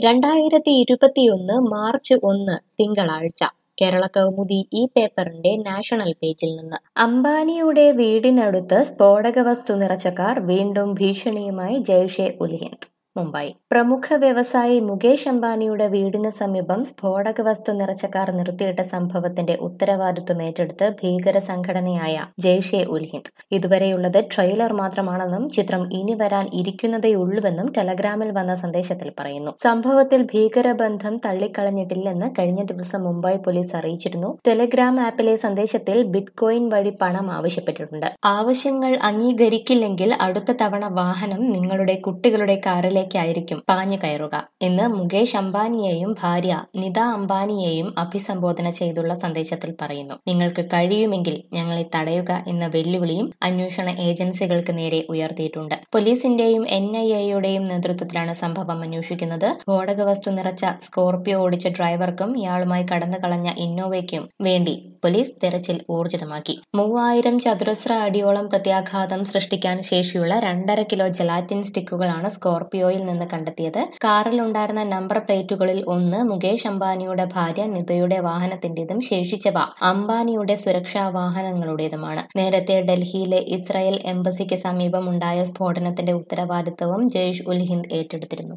രണ്ടായിരത്തി ഇരുപത്തിയൊന്ന് മാർച്ച് ഒന്ന് തിങ്കളാഴ്ച കേരള കൗമുദി ഈ പേപ്പറിന്റെ നാഷണൽ പേജിൽ നിന്ന് അംബാനിയുടെ വീടിനടുത്ത് സ്ഫോടക വസ്തു നിറച്ച കാർ വീണ്ടും ഭീഷണിയുമായി ജയ്ഷെ ഉൽ ഹിന്ദ് മുംബൈ പ്രമുഖ വ്യവസായി മുകേഷ് അംബാനിയുടെ വീടിന് സമീപം സ്ഫോടക വസ്തു നിറച്ച കാർ നിർത്തിയിട്ട സംഭവത്തിന്റെ ഉത്തരവാദിത്വം ഏറ്റെടുത്ത് ഭീകര സംഘടനയായ ജയ്ഷെ ഉൽ ഹിന്ദ് ഇതുവരെയുള്ളത് ട്രെയിലർ മാത്രമാണെന്നും ചിത്രം ഇനി വരാൻ ഇരിക്കുന്നതേയുള്ളൂവെന്നും ടെലഗ്രാമിൽ വന്ന സന്ദേശത്തിൽ പറയുന്നു സംഭവത്തിൽ ഭീകരബന്ധം തള്ളിക്കളഞ്ഞിട്ടില്ലെന്ന് കഴിഞ്ഞ ദിവസം മുംബൈ പോലീസ് അറിയിച്ചിരുന്നു ടെലഗ്രാം ആപ്പിലെ സന്ദേശത്തിൽ ബിറ്റ്കോയിൻ വഴി പണം ആവശ്യപ്പെട്ടിട്ടുണ്ട് ആവശ്യങ്ങൾ അംഗീകരിക്കില്ലെങ്കിൽ അടുത്ത തവണ വാഹനം നിങ്ങളുടെ കുട്ടികളുടെ കാറിലേക്കായിരിക്കും പാഞ്ഞു കയറുക എന്ന് മുകേഷ് അംബാനിയെയും ഭാര്യ നിത അംബാനിയെയും അഭിസംബോധന ചെയ്തുള്ള സന്ദേശത്തിൽ പറയുന്നു നിങ്ങൾക്ക് കഴിയുമെങ്കിൽ ഞങ്ങളെ തടയുക എന്ന വെല്ലുവിളിയും അന്വേഷണ ഏജൻസികൾക്ക് നേരെ ഉയർത്തിയിട്ടുണ്ട് പോലീസിന്റെയും എൻ ഐ എയുടെയും നേതൃത്വത്തിലാണ് സംഭവം അന്വേഷിക്കുന്നത് സ്ഫോടക വസ്തു നിറച്ച സ്കോർപിയോ ഓടിച്ച ഡ്രൈവർക്കും ഇയാളുമായി കടന്നു കളഞ്ഞ ഇന്നോവയ്ക്കും വേണ്ടി പോലീസ് തെരച്ചിൽ ഊർജിതമാക്കി മൂവായിരം ചതുരശ്ര അടിയോളം പ്രത്യാഘാതം സൃഷ്ടിക്കാൻ ശേഷിയുള്ള രണ്ടര കിലോ ജലാറ്റിൻ സ്റ്റിക്കുകളാണ് സ്കോർപിയോയിൽ നിന്ന് കണ്ടെത്തിയത് കാറിലുണ്ടായിരുന്ന നമ്പർ പ്ലേറ്റുകളിൽ ഒന്ന് മുകേഷ് അംബാനിയുടെ ഭാര്യ നിതയുടെ വാഹനത്തിന്റേതും ശേഷിച്ചവ അംബാനിയുടെ സുരക്ഷാ വാഹനങ്ങളുടേതുമാണ് നേരത്തെ ഡൽഹിയിലെ ഇസ്രായേൽ എംബസിക്ക് സമീപം ഉണ്ടായ സ്ഫോടനത്തിന്റെ ഉത്തരവാദിത്തവും ജയ്ഷ് ഉൽ ഹിന്ദ് ഏറ്റെടുത്തിരുന്നു